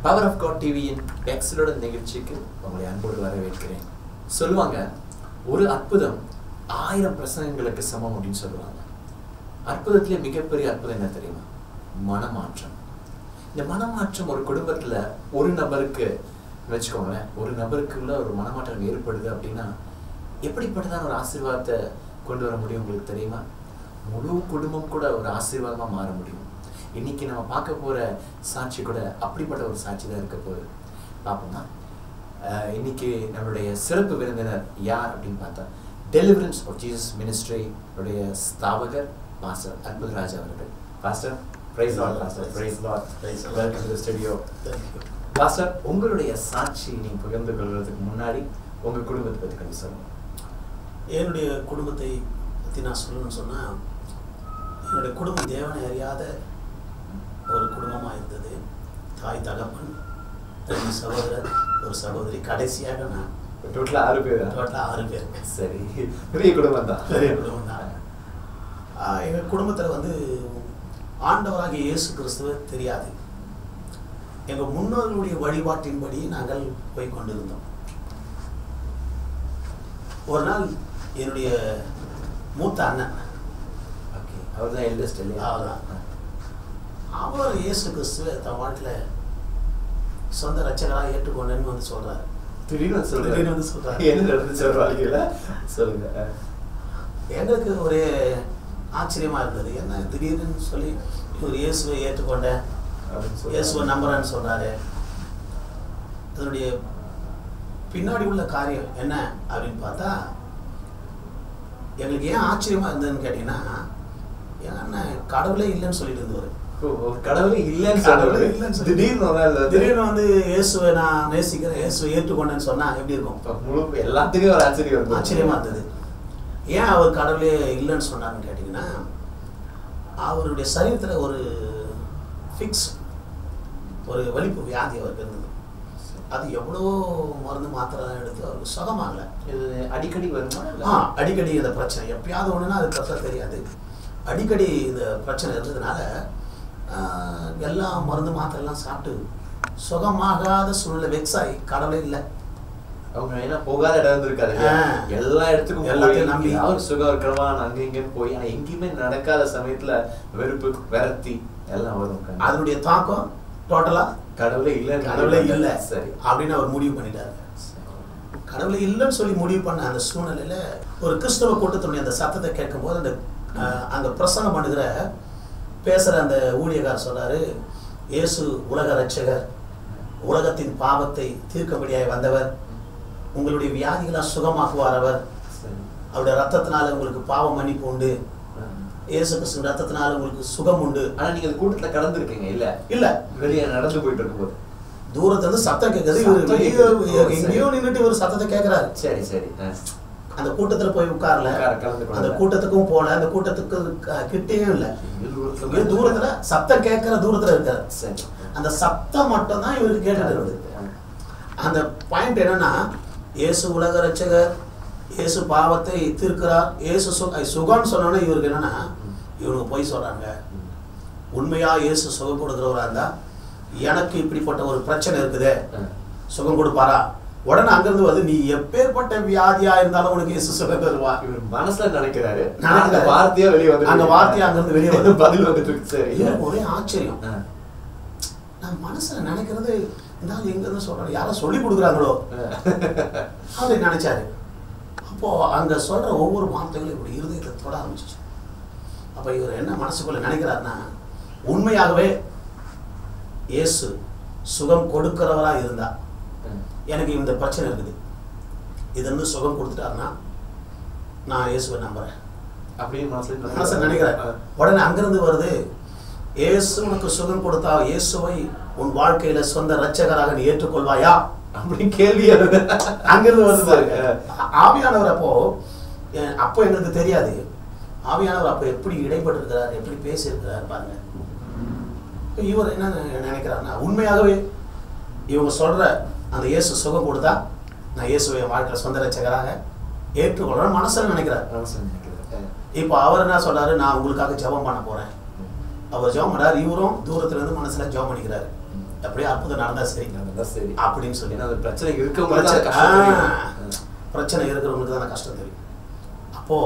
Power of God டிவியின் எக்ஸலோட நிகழ்ச்சிக்கு உங்களை அன்போடு வரவேற்கிறேன் சொல்லுவாங்க ஒரு அற்புதம் ஆயிரம் பிரசங்கங்களுக்கு சமம் அப்படின்னு சொல்லுவாங்க அற்புதத்திலே மிகப்பெரிய அற்புதம் என்ன தெரியுமா மனமாற்றம் இந்த மனமாற்றம் ஒரு குடும்பத்துல ஒரு நபருக்கு வச்சுக்கோங்களேன் ஒரு நபருக்குள்ள ஒரு மனமாற்றம் ஏற்படுது அப்படின்னா எப்படிப்பட்டதான ஒரு ஆசீர்வாதத்தை கொண்டு வர முடியும் உங்களுக்கு தெரியுமா முழு குடும்பம் கூட ஒரு ஆசீர்வாதமா மாற முடியும் இன்னைக்கு நம்ம பார்க்க போற சாட்சி கூட அப்படிப்பட்ட ஒரு சாட்சி தான் இருக்க போகுது பார்ப்போமா அஹ் இன்னைக்கு நம்மளுடைய சிறப்பு விருந்தினர் யார் அப்படின்னு பார்த்தா டெலிவரன்ஸ் ஆஃப் ஜீசஸ் மினிஸ்ட்ரி உடைய ஸ்தாபகர் பாஸ்டர் அற்புதராஜ் அவர்கள் pastor praise Lord pastor praise Lord Praise the Lord. Welcome to the studio Thank you. Pastor உங்களுடைய சாட்சி நீங்க பகிர்ந்து கொள்றதுக்கு முன்னாடி உங்க குடும்பத்தை பத்தி கொஞ்சம் சொல்லுங்க என்னுடைய குடும்பத்தை பற்றி நான் சொல்லணும்னு சொன்னால் என்னுடைய குடும்பம் தேவனை அறியாத ஒரு குடும்பமாக இருந்தது தாய் தகப்பன் ரெண்டு சகோதரர் ஒரு சகோதரி கடைசியாக நான் டோட்டலா ஆறு பேர் டோட்டலாக ஆறு பேர் சரி பெரிய குடும்பம் தான் பெரிய குடும்பம் தான் எங்கள் குடும்பத்தில் வந்து ஆண்டவராகிய இயேசு கிறிஸ்துவ தெரியாது எங்கள் முன்னோர்களுடைய வழிபாட்டின்படி நாங்கள் போய் கொண்டிருந்தோம் ஒரு நாள் என்னுடைய மூத்த அண்ணன் ஓகே அவர் தான் எல்டஸ்ட் இல்லையா அவர்தான். அவர் இயேசு கிறிஸ்துவ தன் வாழ்க்கையில் சொந்த ரட்சகராக ஏற்றுக்கொண்டேன்னு வந்து சொல்றாரு திடீர்னு வந்து சொல்றாரு. திடீர்னு வந்து சொல்றாரு. என்ன நடந்துச்சு ஒரு வாழ்க்கையில சொல்லுங்க அஹ். எங்களுக்கு ஒரே ஆச்சரியமா இருந்தது என்ன திடீர்னு சொல்லி இவர் இயேசுவை ஏற்றுக்கொண்டேன் அப்படின்னு சொல்றாரு. இயேசுவை நம்புறேன்னு சொல்றாரு அதனுடைய பின்னாடி உள்ள காரியம் என்ன அப்படின்னு பார்த்தா எங்களுக்கு ஏன் ஆச்சரியமா இருந்ததுன்னு கேட்டீங்கன்னா என் அண்ணன் கடவுளே இல்லைன்னு சொல்லிட்டு இருந்தவர் ஓ, ஒரு கடவுளே இல்லைன்னு கடவுளே சொல்றாரு. இல்லைன்னு சொல்லி- திடீர்னு ஒரு நாள் வந்து- திடீர்னு வந்து இயேசுவை நான் நேசிக்கிறேன் இயேசுவை ஏற்றுக்கொண்டேன்னு சொன்னா எப்படி இருக்கும் இப்ப முழு எல்லாத்துக்கும் ஒரு ஆச்சரியம் இருந்தது. ஆச்சரியமா இருந்தது ஏன் அவர் கடவுளே இல்லைன்னு சொன்னாருன்னு கேட்டிங்கன்னா அவருடைய சரீரத்தில் ஒரு ஃபிக்ஸ் ஒரு வலிப்பு வியாதி அவருக்கு இருந்தது அது எவ்வளோ மருந்து மாத்திரை எடுத்து அவருக்கு சுகமாகல இது அடிக்கடி வருமா இல்ல? ஆ அடிக்கடி இந்த பிரச்சனை எப்பயாவது ஒன்றுனா அது கரெக்டாக தெரியாது அடிக்கடி இந்த பிரச்சனை இருந்ததுனால ஆ, எல்லா மருந்து மாத்திரைலாம் சாப்பிட்டு சுகமாகாத சூழ்நிலை வெக்ஸாகி கடவுளே இல்லை அவங்க ஏன்னா போகாத இடம் இருந்திருக்காது இல்லையா? ஆ. எல்லா இடத்துக்கும் எல்லாத்தையும் போய் நம்பி. அவர் சுகம் இருக்கிறவா அங்க இங்கன்னு போய் ஆனா எங்கேயுமே நடக்காத சமயத்துல வெறுப்பு விரக்தி எல்லாம் வரும் கண்டிப்பா. அதனுடைய தாக்கம் டோட்டலாக கடவுளே இல்ல கடவுளே இல்லை சரி அப்படின்னு அவர் முடிவு பண்ணிட்டாரு சரி. கடவுளே இல்லைன்னு சொல்லி முடிவு பண்ண அந்த சூழ்நிலையில ஒரு கிறிஸ்தவ கூட்டத்தினுடைய அந்த சத்தத்தை கேட்கும்போது அந்த அஹ், அங்க பிரசங்கம் பண்ணுகிற பேசுற அந்த ஊழியக்காரர் சொல்றாரு இயேசு உலக ரட்சகர் உலகத்தின் பாவத்தை தீர்க்கும்படியாய் வந்தவர் உங்களுடைய வியாதிகளால் சுகமாக்குவார் அவர் சரி. அவருடைய ரத்தத்தினால உங்களுக்கு பாவ மன்னிப்பு உண்டு ஆ. இயேசு கிறிஸ்து ரத்தத்தினால உங்களுக்கு சுகம் உண்டு ஆனா நீங்க அந்த கூட்டத்துல கடந்திருக்கீங்க இல்ல இல்ல வெளியே நடந்து போயிட்டு இருக்கும்போது தூரத்துல இருந்து சத்தம் கேட்குது இவர் சத்தம் வெளியே கேக்குது. ஓ, சரி. எங்கேயோ நின்னுட்டு இவர் சத்தத்தை கேட்கிறாரு சரி சரி ஆ. அந்த கூட்டத்துல போய் உட்கார்ல உட்கார, கலந்து கொள்ளல. அந்த கூட்டத்துக்கும் போல அந்த கூட்டத்துக்கு க- கிட்டேயும் இல்ல இங்க தூரத்துல இங்க தூரத்துல சத்தம் கேட்கிற தூரத்துல இருக்காரு சரி அந்த சத்தம் மட்டும் தான் இவருக்கு கேட்டுட்டு இருக்குது அந்த பாயிண்ட் என்னன்னா இயேசு உலக ரட்சகர் இயேசு பாவத்தை தீர்க்கிறார் இயேசு சுக சுகம்னு சொன்னோன்னே இவருக்கு என்னன்னா இவனுக்கு பொய் சொல்றாங்க உண்மையா இயேசு சுகம் கொடுக்குறவரா இருந்தா எனக்கு இப்படிப்பட்ட ஒரு பிரச்சனை இருக்குதே சுகம் கொடுப்பாரா உடனே அங்கிருந்து வந்து நீ எப்பேற்பட்ட வியாதியா இருந்தாலும் உனக்கு இயேசு சுகம் தருவா இவர் மனசுல நினைக்கிறாரு நான் அந்த வார்த்தையா வெளியே வந்து அந்த வார்த்தையா அங்கிருந்து வெளியே வந்து பதில் வந்துட்டு இருக்கு சரி இவருக்கு ஒரே ஆச்சரியம் ஆ. நான் மனசுல நினைக்கிறது இந்த ஆள் எங்க இருந்து சொல்றாரு யாரோ சொல்லி கொடுக்குறாங்களோ அப்படி நினைச்சாரு அப்போ அங்க சொல்ற ஒவ்வொரு வார்த்தைகளும் இப்படி இருதயத்தை தொட ஆரம்பிச்சிச்சு அப்ப இவர் என்ன மனசுக்குள்ள நினைக்கிறாருன்னா உண்மையாகவே இயேசு சுகம் கொடுக்கிறவரா இருந்தா எனக்கு இந்த பிரச்சனை இருக்குது இது வந்து சுகம் கொடுத்துட்டாருன்னா நான் இயேசுவை நம்புறேன் அப்படின்னு மனசுல மனசை நினைக்கிறேன் உடனே அங்கிருந்து வருது இயேசு உனக்கு சுகம் கொடுத்தா இயேசுவை உன் வாழ்க்கையில சொந்த ரட்சகராக நீ ஏற்றுக்கொள்வாயா அப்படின்னு கேள்வி அது அங்கிருந்து வருது சரி. பாருங்க. ஆவியானவர் அப்போ அஹ், அப்போ எங்களுக்கு தெரியாது ஆவியானவர் அப்போ எப்படி இடைப்பட்டு இருக்கிறார் எப்படி பேசி இருக்கிறார் பாருங்க இப்ப இவர் என்ன நினைக்கிறாருன்னா உண்மையாகவே இவங்க சொல்ற அந்த இயேசு சுகம் கொடுத்தா நான் இயேசுவை என் வாழ்க்கையில சொந்த ரட்சகராக ஏற்றுக்கொள்றேன் மனசுல நினைக்கிறார் மனசுல நினைக்கிறது இப்போ அவர் என்ன சொல்றாரு நான் உங்களுக்காக ஜெபம் பண்ண போறேன் அவர் ஜெபம் பண்ணாரு இவரும் தூரத்துல இருந்து மனசுல ஜெபம் பண்ணிக்கிறாரு அப்படியே அற்புதம் நடந்தா சரி அதான் சரி அப்படின்னு சொல்லி ஏன்னா அந்த பிரச்சனை இருக்கவங்க பிரச்சனை தான் கஷ்டம் தெரியும். ஆ. பிரச்சனை இருக்கிறவங்களுக்கு தான் அந்த கஷ்டம் தெரியும் அப்போ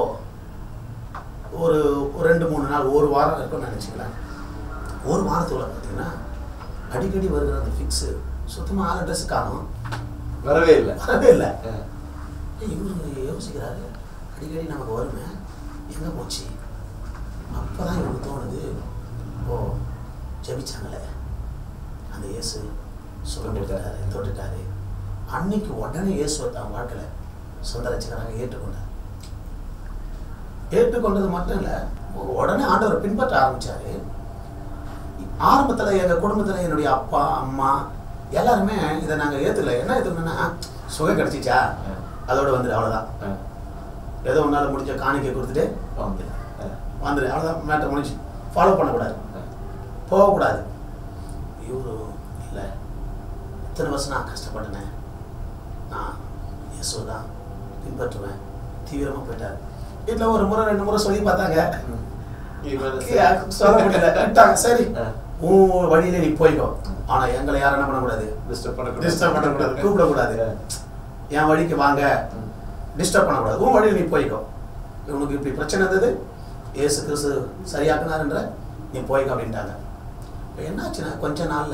ஒரு ஒரு ரெண்டு மூணு நாள் ஒரு வாரம் இருக்கும்னு நினச்சிக்கலாம் ஒரு வாரத்துக்குள்ள பார்த்தீங்கன்னா அடிக்கடி வருகிற அந்த ஃபிக்ஸு சுத்தமாக ஆள் ட்ரெஸ் காணும் வரவே இல்லை வரவே இல்லை ஆ. இவரு யோசிக்கிறாரு அடிக்கடி நமக்கு வருமே எங்கே போச்சு அப்போ தான் இவனுக்கு தோணுது ஓ ஜெபிச்சாங்களே அந்த இயேசு சுகம் தொட்டுட்டாரு தொட்டுட்டாரு அன்னைக்கு உடனே இயேசு அவன் வாழ்க்கையில் சொந்த ரசிகராக ஏற்றுக்கொண்டார் ஏற்றுக்கொண்டது மட்டும் இல்லை உடனே ஆண்டவரை பின்பற்ற ஆரம்பிச்சாரு ஆரம்பத்தில் எங்கள் குடும்பத்தில் என்னுடைய அப்பா அம்மா எல்லாருமே இதை நாங்கள் ஏற்றுக்கல என்ன ஏற்றுக்கணும்னா சுகம் கிடச்சிச்சா அதோட வந்துடு அவ்வளோதான் ஆ. ஏதோ உன்னால் முடிஞ்ச காணிக்கை கொடுத்துட்டு வாங்க. ஆ. வந்துடு அவ்வளோதான் மேட்டர் முடிஞ்சு ஃபாலோ பண்ணக்கூடாது ஆ. போகக்கூடாது இவரு இல்லை இத்தனை வருஷம் நான் கஷ்டப்பட்டேனே நான் இயேசு தான் பின்பற்றுவேன் தீவிரமாக போயிட்டார் வீட்டில் ஒரு முறை ரெண்டு முறை சொல்லி பார்த்தாங்க ம். இவன் சொல்ல முடியல விட்டாங்க சரி ஆ. உன் வழியில நீ போய்க்கோ ஆனா எங்களை யாரும் என்ன பண்ணக்கூடாது Disturb பண்ணக்கூடாது. டிஸ்டர்ப் பண்ணக்கூடாது கூப்பிடக்கூடாது என் வழிக்கு வாங்க ம். டிஸ்டர்ப் பண்ணக்கூடாது உன் வழியில் நீ போய்க்கோ உனக்கு இப்படி பிரச்சனை இருந்தது ஏசு கிறிஸ்து சரியாக்குனாருன்ற நீ போய்க்கோ அப்படின்ட்டாங்க இப்போ என்னாச்சுன்னா கொஞ்ச நாள்ல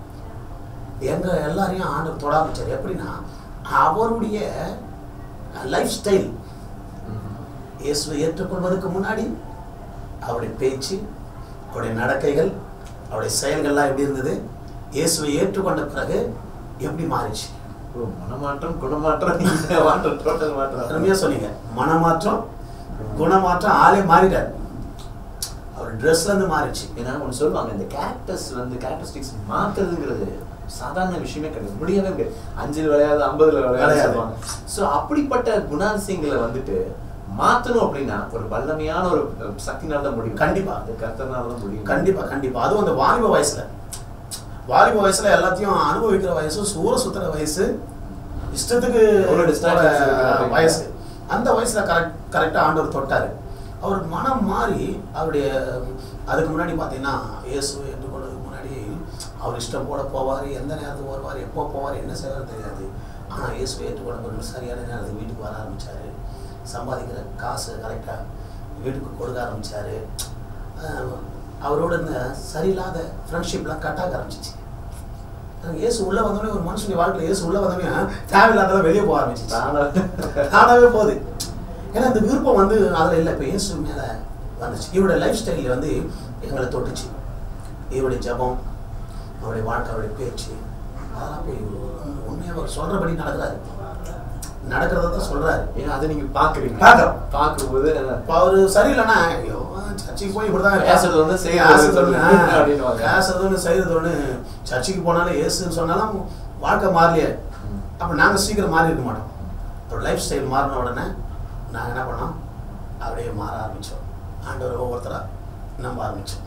எங்க எல்லாரையும் ஆண்டவர் தொட ஆரம்பிச்சார் எப்படின்னா அவருடைய லைஃப் ஸ்டைல் ம். இயேசுவை ஏற்றுக்கொள்வதற்கு முன்னாடி அவருடைய பேச்சு அவருடைய நடக்கைகள் அவருடைய செயல்கள்லாம் எப்படி இருந்தது இயேசுவை ஏற்றுக்கொண்ட பிறகு எப்படி மாறிச்சு ஓ, மனமாற்றம் குணமாற்றம் இந்த மாற்றம் டோட்டல் மாற்றம் அருமையா சொன்னீங்க மனமாற்றம் குணமாற்றம் ஆளே மாறிட்டார் அவர் ட்ரெஸ்ல இருந்து மாறிச்சு ஏன்னா ஒன்று சொல்லுவாங்க இந்த கேரக்டர்ஸ் வந்து கேரக்டரிஸ்டிக்ஸ் மாத்துறதுங்கிறது சாதாரண விஷயமே கிடையாது முடியவே முடியாது அஞ்சில் விளையாது ஐம்பதுல விளையாது விளையாது. சொல்லுவாங்க ஸோ அப்படிப்பட்ட குணாதிசயங்களை வந்துட்டு மாத்தணும் அப்படின்னா ஒரு வல்லமையான ஒரு சக்தினால தான் முடியும் கண்டிப்பா. அந்த கர்த்தனால தான் முடியும் கண்டிப்பா கண்டிப்பா அதுவும் அந்த வாலிப வயசுல வாலிப வயசுல எல்லாத்தையும் அனுபவிக்கிற வயசு சூற சுத்துற வயசு இஷ்டத்துக்கு ஒரு distractions போற இருக்கிற வயசு அந்த வயசுல கரெக்ட் கரெக்டா ஆண்டவர் தொட்டாரு அவர் மனம் மாறி அவருடைய அதுக்கு முன்னாடி பார்த்தீங்கன்னா இயேசுவை ஏற்றுக்கொள்றதுக்கு முன்னாடி அவர் இஷ்டம் போல போவார் எந்த நேரத்துக்கு வருவார் எப்போ போவார் என்ன செய்வார் தெரியாது ஆனால் இயேசுவை ஏற்றுக்கொள்ள பிறகு சரியான நேரத்துக்கு வீட்டுக்கு வர ஆரம்பிச்சாரு சம்பாதிக்கிற காசு கரெக்டாக வீட்டுக்கு கொடுக்க ஆரம்பிச்சாரு ஆஹ் அவரோட இந்த சரியில்லாத ஃப்ரெண்ட்ஷிப்லாம் கட்டாக ஆரம்பிச்சிச்சு அஹ் இயேசு உள்ள வந்தோடனே ஒரு மனுஷனுடைய வாழ்க்கையில் இயேசு உள்ள வந்தோடனே தேவையில்லாததான் வெளியே போக ஆரம்பிச்சிச்சு தானா- தானாகவே போகுது ஏன்னா இந்த விருப்பம் வந்து அதில் இல்லை இப்போ இயேசு மேலே வந்துச்சு இவருடைய லைஃப் ஸ்டைலில் வந்து எங்களை தொட்டுச்சு இவருடைய ஜபம் அவருடைய வாழ்க்கை அவருடைய பேச்சு அதெல்லாம் போய் உண்மையாக அவர் சொல்கிறபடி நடக்கிறாரு நடக்கிறத தான் சொல்கிறாரு ஏன்னா அதை நீங்க பாக்குறீங்க பார்க்கறோம். பார்க்கும்போது இப்போ அவர் சரியில்லைன்னா ஐயோ சர்ச்சுக்கு போய் இப்படி தான் பேசுறது ஒண்ணு, செய்யறது ஒண்ணு அப்படின்னுவாங்க. பேசுறது ஒன்று செய்கிறது ஒன்று சர்ச்சுக்கு போனாலும் ஏசுன்னு சொன்னாலும் வாழ்க்கை மாறலையே ம். அப்போ நாங்கள் சீக்கிரம் மாறி இருக்க மாட்டோம் ஒரு லைஃப் ஸ்டைல் மாறின உடனே நாங்கள் என்ன பண்ணோம் அப்படியே மாற ஆரம்பித்தோம் ஆண்டவர் ஒவ்வொருத்தராக நம்ப ஆரம்பித்தோம்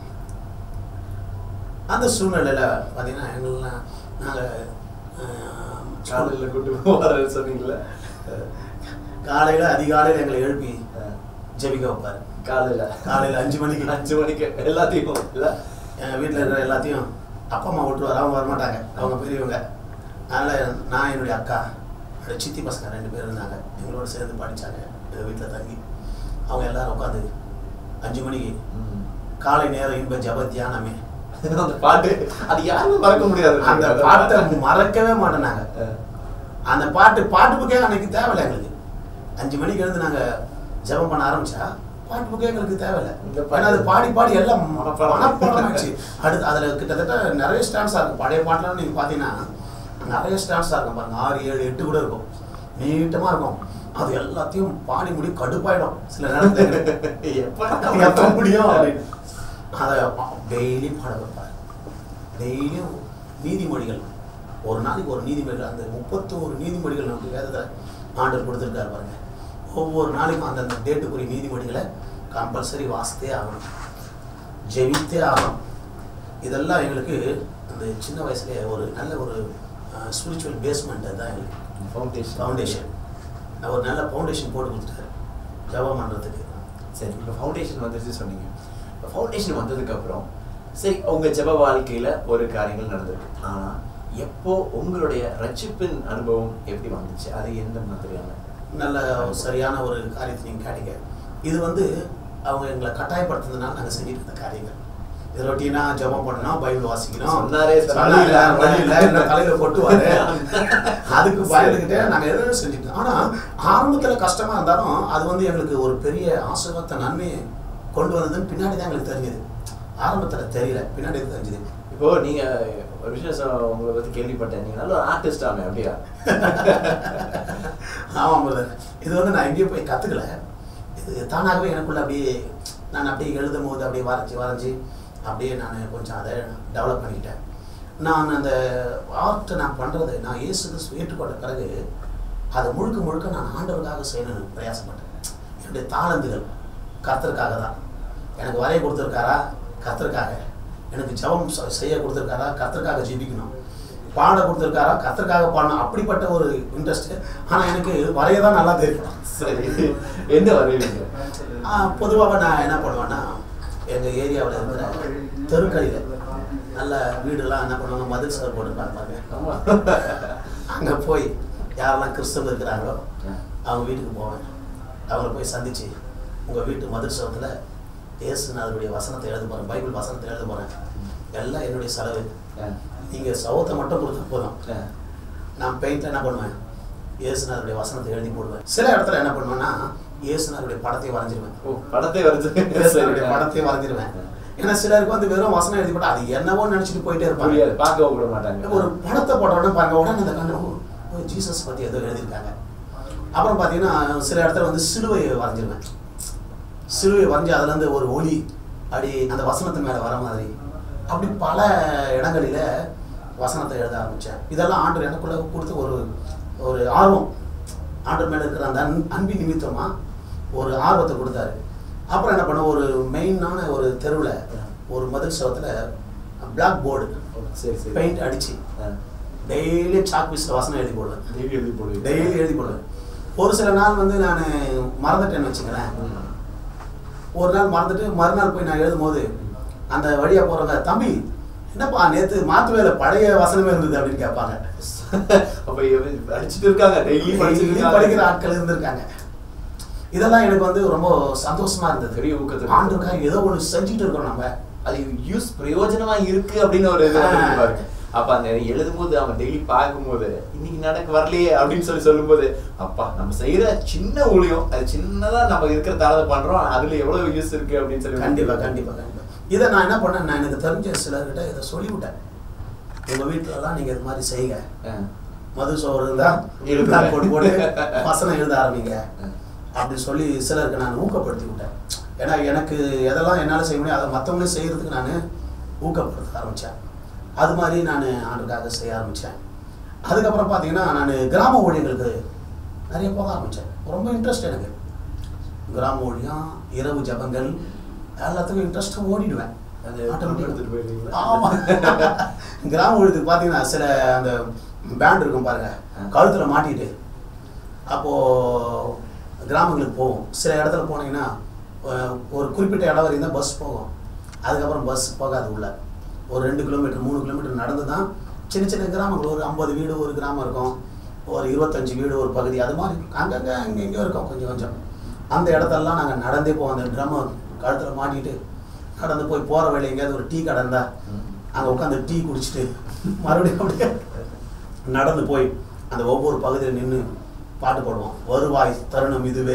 அந்த சூழ்நிலையில் பார்த்தீங்கன்னா எங்கெல்லாம் நாங்கள் காலையில கூட்டு வர சொன்னீங்கல்ல காலையில் அதிகாலையில் எங்களை எழுப்பி அஹ், ஜெபிக்க வைப்பார் காலையில காலையில் அஞ்சு மணிக்கு அஞ்சு மணிக்கு எல்லாத்தையும் இல்ல எங்கள் வீட்டில் இருக்கிற எல்லாத்தையும் அப்பா அம்மா விட்டுருவார் அவங்க வரமாட்டாங்க அவங்க பெரியவங்க அதனால் நான் என்னுடைய அக்கா என்னோட சித்தி பசங்க ரெண்டு பேர் இருந்தாங்க எங்களோட சேர்ந்து படித்தாங்க எங்கள் வீட்டில் தங்கி அவங்க எல்லாரும் உட்காந்து அஞ்சு மணிக்கு ம். காலை நேரம் இன்ப ஜப தியானமே அந்த பாட்டு அது யாருமே மறக்க முடியாது அந்த பாட்டை மறக்கவே மாட்டோம் நாங்கள் அஹ், அந்த பாட்டு பாட்டு புக்கே அன்னைக்கு தேவையில்லை எங்களுக்கு அஞ்சு மணிக்கு எழுந்து நாங்கள் ஜெபம் பண்ண ஆரம்பிச்சா பாட்டு புக்கே எங்களுக்கு தேவையில்லை இந்த பாட்டு. ஏன்னா அது பாடி பாடி எல்லாம் மனப்பாடம். மனப்பாடமாச்சு அடுத்து அதில் கிட்டத்தட்ட நிறைய ஸ்டான்ஸாக இருக்கும் பழைய பாட்டெலாம் நீங்கள் பார்த்தீங்கன்னா நிறைய ஸ்டான்ஸாக இருக்கும் பாருங்க ஆறு ஏழு எட்டு கூட இருக்கும் நீட்டமாக இருக்கும் அது எல்லாத்தையும் பாடி முடி கடுப்பாயிடும் சில நேரத்தில் எப்ப எப்போ முடியும் அப்படின்னு அதை டெய்லி பாட வைப்பார் டெய்லியும் நீதிமொழிகள் ஒரு நாளைக்கு ஒரு நீதிமொழிகள் அந்த முப்பத்தோரு நீதிமொழிகள் நமக்கு வேதத்தில் ஆண்டவர் கொடுத்துருக்காரு பாருங்க ஒவ்வொரு நாளைக்கும் அந்தந்த டேட்டுக்குரிய நீதிமொழிகளை கம்பல்சரி வாசித்தே ஆகணும் ஜெபித்தே ஆகணும் இதெல்லாம் எங்களுக்கு அந்த சின்ன வயசுலேயே ஒரு நல்ல ஒரு ஸ்பிரிச்சுவல் பேஸ்மெண்ட் தான் எங்களுக்கு ஃபவுண்டேஷன் ஃபவுண்டேஷன் ஒரு நல்ல ஃபவுண்டேஷன் போட்டு கொடுத்துட்டாரு ஜெபம் பண்ணுறதுக்கு சரி இப்போ ஃபவுண்டேஷன் வந்துருச்சு சொன்னீங்க இப்போ ஃபவுண்டேஷன் வந்ததுக்கு அப்புறம் சரி உங்க ஜெப வாழ்க்கையில ஒரு காரியங்கள் நடந்திருக்கு ஆனா எப்போ உங்களுடைய ரட்சிப்பின் அனுபவம் எப்படி வந்துச்சு அது எந்த மாதிரியான நல்ல சரியான ஒரு காரியத்தை நீங்கள் கேட்டீங்க இது வந்து அவங்க எங்களை கட்டாயப்படுத்துனதுனால நாங்கள் செஞ்சுட்டு இருந்த காரியங்கள் இது ரொட்டீனா ஜெபம் பண்ணணும் பைபிள் வாசிக்கணும் சொன்னாரே சார், சொன்னாரே, வழி இல்ல. வழி இல்ல, என்ன தலையில கொட்டுவாரு அதுக்கு பயந்துக்கிட்டே நாங்கள் எதுவும் செஞ்சுட்டு இருந்தோம். ஆனா ஆரம்பத்துல கஷ்டமா இருந்தாலும் அது வந்து எங்களுக்கு ஒரு பெரிய ஆசீர்வாத நன்மையை கொண்டு வந்ததுன்னு பின்னாடி தான் எங்களுக்கு தெரிஞ்சது ஆரம்பத்துல தெரியல பின்னாடி தான் தெரிஞ்சது இப்போ நீங்க ஒரு விஷயம் சொ- உங்களை பத்தி கேள்விப்பட்டேன் நீங்க நல்ல ஒரு ஆர்டிஸ்ட் ஆமே அப்படியா ஆமாம் பிரதர் இது வந்து நான் எங்கேயும் போய் கற்றுக்கல இது தானாகவே எனக்குள்ள அப்படியே நான் அப்படியே எழுதும் போது அப்படியே வரைஞ்சி வரைஞ்சி அப்படியே நான் கொஞ்சம் அதை டெவலப் பண்ணிக்கிட்டேன் நான் அந்த ஆர்ட்டை நான் பண்ணுறது நான் இயேசு கிறிஸ்து ஏற்றுக்கொண்ட பிறகு அதை முழுக்க முழுக்க நான் ஆண்டவருக்காக செய்யணும்னு பிரயாசப்பட்டேன் என்னுடைய தாளந்துகள் கர்த்தருக்காக தான் எனக்கு வரைய கொடுத்துருக்காரா கர்த்தருக்காக எனக்கு ஜெபம் செ- செய்ய கொடுத்துருக்காரா கர்த்தருக்காக ஜெபிக்கணும் பாட கொடுத்துருக்காரா கர்த்தருக்காக பாடணும் அப்படிப்பட்ட ஒரு இன்ட்ரெஸ்ட் ஆனால் எனக்கு வரைய தான் நல்லா தெரியும் சரி என்ன வரைவீங்க பொதுவாக நான் என்ன பண்ணுவேன்னா எங்கள் ஏரியாவில் இருக்கிற தெருக்களில் நல்ல வீடுலாம் என்ன பண்ணுவாங்க மதில் சவர் போட்டு பார்ப்பாங்க ஆமா அங்கே போய் யாரெல்லாம் கிறிஸ்தவ இருக்கிறாங்களோ அவங்க வீட்டுக்கு போவேன் அவங்கள போய் சந்திச்சு உங்கள் வீட்டு மதில் சவத்தில் இயேசுநாதருடைய வசனத்தை எழுத போகிறேன் பைபிள் வசனத்தை எழுத போகிறேன் எல்லாம் என்னுடைய செலவு ஆ, நீங்கள் சவத்தை மட்டும் கொடுத்தா போதும் ஆ. நான் பெயிண்டில் என்ன பண்ணுவேன் இயேசுநாதருடைய வசனத்தை எழுதி போடுவேன் சில இடத்துல என்ன பண்ணுவேன்னா இயேசுநாதருடைய படத்தை வரைஞ்சிருவேன் ஓ படத்தை வரைஞ்சு இயேசுநாதருடைய படத்தை வரைஞ்சிருவேன் ஏன்னா சிலருக்கு வந்து வெறும் வசனம் எழுதி போட்டா அது என்னவோ நினைச்சிட்டு போயிட்டே இருப்பாங்க புரியாது பார்க்கவும் விட மாட்டாங்க ஒரு படத்தை போட்ட உடனே பாருங்க உடனே அந்த கண்ணு ஓ, ஓ, ஜீசஸ் பத்தி ஏதோ எழுதியிருக்காங்க அப்புறம் பார்த்தீங்கன்னா சில இடத்துல வந்து சிலுவையை வரைஞ்சிருவேன் சிலுவையை வரைஞ்சி அதுல இருந்து ஒரு ஒளி அப்படி அந்த வசனத்து மேல வர மாதிரி அப்படி பல இடங்களில வசனத்தை எழுத ஆரம்பிச்சேன் இதெல்லாம் ஆண்டு எனக்குள்ள கொடுத்த ஒரு ஒரு ஆர்வம் ஆண்டு மேல இருக்கிற அந்த அன் அன்பின் நிமித்தமா ஒரு ஆர்வத்தை கொடுத்தாரு அப்புறம் என்ன பண்ண ஒரு மெயினான ஒரு தெருவில் ஒரு மதில் சவத்தில் பிளாக் போர்டு ஓ, சரி சரி பெயிண்ட் அடிச்சு ஆ. டெய்லி சாக் பீஸில் வசனம் எழுதி போடுவேன் டெய்லி எழுதி போடுவீங்க டெய்லி எழுதி போடுவேன் ஒரு சில நாள் வந்து நான் மறந்துட்டேன்னு வச்சுங்களேன் ம். ஒரு நாள் மறந்துட்டு மறுநாள் போய் நான் எழுதும் போது அந்த வழியா போறவங்க தம்பி என்னப்பா நேத்து மாத்துவேல பழைய வசனமே இருந்தது அப்படின்னு கேட்பாங்க அப்ப இவன் படிச்சுட்டு இருக்காங்க டெய்லி படிச்சுட்டு Daily இருக்காங்க. படிக்கிற ஆட்கள் இருந்திருக்காங்க இதெல்லாம் எனக்கு வந்து ரொம்ப சந்தோஷமா இருந்தது பெரிய ஊக்கத்தை ஆண்டுக்காக ஏதோ ஒன்று செஞ்சுட்டு இருக்கோம் நம்ம அது யூஸ் பிரயோஜனமா இருக்கு அப்படின்னு ஒரு இது ஆ. வந்து பாருங்க அப்ப அந்த எழுதும்போது அவன் டெய்லி பார்க்கும்போது இன்னைக்கு நடக்க வரலையே அப்படின்னு சொல்லி சொல்லும்போது அப்பா நம்ம செய்யற சின்ன ஊழியம் அது சின்னதா நம்ம இருக்கிற தரத்தை பண்றோம் அதுல எவ்வளவு யூஸ் இருக்கு அப்படின்னு சொல்லி கண்டிப்பா கண்டிப்பா கண்டிப்பா இதை நான் என்ன பண்ணேன் நான் எனக்கு தெரிஞ்ச சிலர்கிட்ட இதை சொல்லிவிட்டேன் உங்க வீட்டுல எல்லாம் நீங்க இது மாதிரி செய்யுங்க ஆ. மது சோறு இருந்தா எழுதுங்க. black board போட்டு வசனம் எழுத ஆரம்பிங்க ஆ. அப்படி சொல்லி சிலருக்கு நான் ஊக்கப்படுத்தி விட்டேன் ஏன்னா எனக்கு எதெல்லாம் என்னால் செய்ய முடியும் அதை மற்றவங்களும் செய்யறதுக்கு நான் ஊக்கப்படுத்த ஆரம்பித்தேன் அது மாதிரி நான் ஆண்டுக்காக செய்ய ஆரம்பித்தேன் அதுக்கப்புறம் பார்த்தீங்கன்னா நான் கிராம ஊழியங்களுக்கு நிறைய போக ஆரம்பித்தேன் ரொம்ப இன்ட்ரெஸ்ட் எனக்கு கிராம ஊழியம் இரவு ஜபங்கள் எல்லாத்துக்கும் இன்ட்ரெஸ்ட்டாக ஓடிடுவேன் அது Automatic. எடுத்துட்டு போயிடுவீங்களா? ஆமா கிராம ஊழியத்துக்கு பார்த்தீங்கன்னா சில அந்த பேண்ட் இருக்கும் பாருங்க ஆ. கழுத்துல மாட்டிட்டு அப்போ கிராமங்களுக்கு போவோம் சில இடத்துல போனீங்கன்னா அஹ், ஒரு குறிப்பிட்ட இடம் வரைக்கும் தான் பஸ் போகும் அதுக்கப்புறம் பஸ் போகாது உள்ள ஒரு ரெண்டு கிலோமீட்டர் மூணு கிலோமீட்டர் நடந்து தான் சின்ன சின்ன கிராமங்கள் ஒரு ஐம்பது வீடு ஒரு கிராமம் இருக்கும் ஒரு இருபத்தஞ்சு வீடு ஒரு பகுதி அது மாதிரி அங்கங்கே அங்கே எங்கேயோ இருக்கும் கொஞ்சம் கொஞ்சம் அந்த இடத்தெல்லாம் நாங்கள் நடந்தே போவோம் அந்த ட்ரம்மை கழுத்தில் மாட்டிட்டு கடந்து போய் போகிற வழி எங்கேயாவது ஒரு டீ கடை இருந்தா ம். அங்கே உட்காந்து டீ குடிச்சிட்டு மறுபடியும் அப்படியே நடந்து போய் அந்த ஒவ்வொரு பகுதியில் நின்று பாட்டு பாடுவோம் வருவாய் தருணம் இதுவே